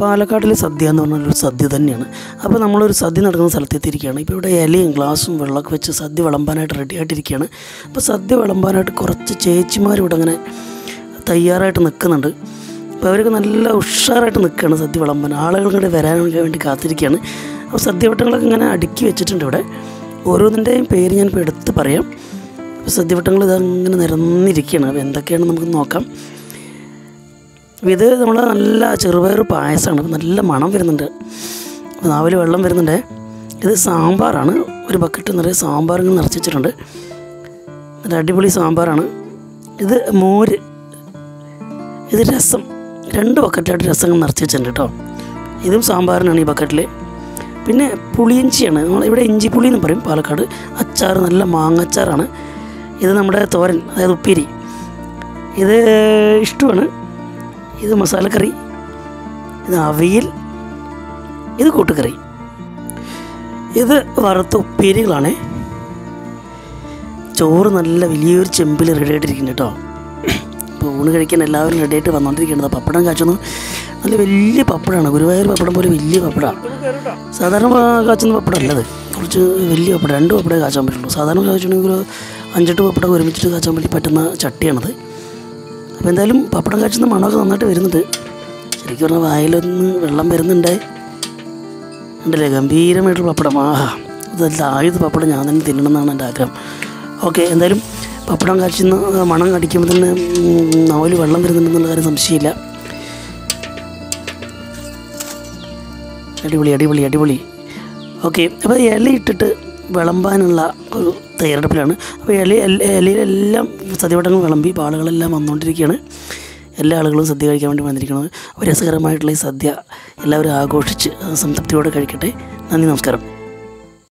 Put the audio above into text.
പാലക്കാട്ടിലെ സദ്യ എന്ന് പറഞ്ഞാൽ ഒരു സദ്യ തന്നെയാണ് അപ്പോൾ നമ്മളൊരു സദ്യ നടക്കുന്ന സ്ഥലത്തെത്തിയിരിക്കുകയാണ് ഇപ്പോൾ ഇവിടെ ഇലയും ഗ്ലാസും വെള്ളമൊക്കെ വെച്ച് സദ്യ വിളമ്പാനായിട്ട് റെഡി ആയിട്ടിരിക്കുകയാണ് അപ്പോൾ സദ്യ വിളമ്പാനായിട്ട് കുറച്ച് ചേച്ചിമാർ ഇവിടെ അങ്ങനെ തയ്യാറായിട്ട് നിൽക്കുന്നുണ്ട് അപ്പോൾ അവരൊക്കെ നല്ല ഉഷാറായിട്ട് നിൽക്കുകയാണ് സദ്യ വിളമ്പാൻ ആളുകൾ കൂടെ വരാനൊക്കെ വേണ്ടി കാത്തിരിക്കുകയാണ് അപ്പോൾ സദ്യവട്ടങ്ങളൊക്കെ ഇങ്ങനെ അടുക്കി വെച്ചിട്ടുണ്ട് ഇവിടെ ഓരോന്നിൻ്റെയും പേര് ഞാനിപ്പോൾ എടുത്ത് പറയാം അപ്പോൾ സദ്യവട്ടങ്ങൾ ഇതങ്ങനെ നിരന്നിരിക്കുകയാണ് അപ്പോൾ എന്തൊക്കെയാണെന്ന് നമുക്ക് നോക്കാം അപ്പോൾ ഇത് നമ്മൾ നല്ല ചെറുപയർ പായസമാണ് അപ്പോൾ നല്ല മണം വരുന്നുണ്ട് അപ്പോൾ നാവിൽ വെള്ളം വരുന്നുണ്ട് ഇത് സാമ്പാറാണ് ഒരു ബക്കറ്റ് നിറയെ സാമ്പാർ ഇങ്ങനെ നിറച്ച് വെച്ചിട്ടുണ്ട് നല്ല അടിപൊളി സാമ്പാറാണ് ഇത് മോര് ഇത് രസം രണ്ട് ബക്കറ്റായിട്ട് രസം ഇങ്ങനെ നിറച്ച് വെച്ചിട്ടുണ്ട് കേട്ടോ ഇതും സാമ്പാറിനാണ് ഈ ബക്കറ്റിൽ പിന്നെ പുളിയിഞ്ചിയാണ് നമ്മൾ ഇവിടെ ഇഞ്ചിപ്പുളി എന്ന് പറയും പാലക്കാട് അച്ചാർ നല്ല മാങ്ങച്ചാറാണ് ഇത് നമ്മുടെ തോരൻ അതായത് ഉപ്പേരി ഇത് ഇഷ്ടമാണ് ഇത് മസാലക്കറി ഇത് അവിയൽ ഇത് കൂട്ടുകറി ഇത് വറുത്ത ഉപ്പേരികളാണ് ചോറ് നല്ല വലിയൊരു ചെമ്പിൽ റെഡി ആയിട്ടിരിക്കുന്നു കേട്ടോ അപ്പോൾ ഊണ് കഴിക്കാൻ എല്ലാവരും റെഡി ആയിട്ട് വന്നുകൊണ്ടിരിക്കുന്നത് പപ്പടം കാച്ചുന്നു നല്ല വലിയ പപ്പടമാണ് ഗുരുവായൂർ പപ്പടം പോലെ വലിയ പപ്പടമാണ് സാധാരണ പ- കാച്ചുന്ന പപ്പടം അല്ലത് കുറച്ച് വലിയ പപ്പടം രണ്ട് പപ്പടമേ കാച്ചാൻ പറ്റുള്ളൂ സാധാരണ കാച്ചുണ്ടെങ്കിൽ ഒരു അഞ്ചെട്ട് പപ്പടം ഒരുമിച്ചിട്ട് കാച്ചാൻ വേണ്ടി പറ്റുന്ന ചട്ടിയാണത് അപ്പോൾ എന്തായാലും പപ്പടം കാച്ചുന്ന മണമൊക്കെ നന്നായിട്ട് വരുന്നുണ്ട് ശരിക്കും പറഞ്ഞാൽ വായിലൊന്ന് വെള്ളം വരുന്നുണ്ട് ഉണ്ടല്ലേ ഗംഭീരമായിട്ടൊരു പപ്പടം ആഹാ ഇതല്ല ആയുധ പപ്പടം ഞാൻ തന്നെ തിന്നണമെന്നാണ് എൻ്റെ ആഗ്രഹം ഓക്കെ എന്തായാലും പപ്പടം കാച്ചുന്ന ആ മണം കടിക്കുമ്പോൾ തന്നെ നാവിൽ വെള്ളം വരുന്നുണ്ടെന്നുള്ള കാര്യം സംശയമില്ല അടിപൊളി അടിപൊളി അടിപൊളി ഓക്കെ അപ്പോൾ ഇല ഇട്ടിട്ട് വിളമ്പാനുള്ള ഒരു തയ്യാറെടുപ്പിലാണ് അപ്പോൾ ഇല ഇല- ഇലയിലെല്ലാം സദ്യവട്ടങ്ങൾ വിളമ്പി ഇപ്പോൾ ആളുകളെല്ലാം വന്നുകൊണ്ടിരിക്കുകയാണ് എല്ലാ ആളുകളും സദ്യ കഴിക്കാൻ വേണ്ടി വന്നിരിക്കുന്നത് അപ്പോൾ രസകരമായിട്ടുള്ള ഈ സദ്യ എല്ലാവരും ആഘോഷിച്ച് സംതൃപ്തിയോടെ കഴിക്കട്ടെ നന്ദി നമസ്കാരം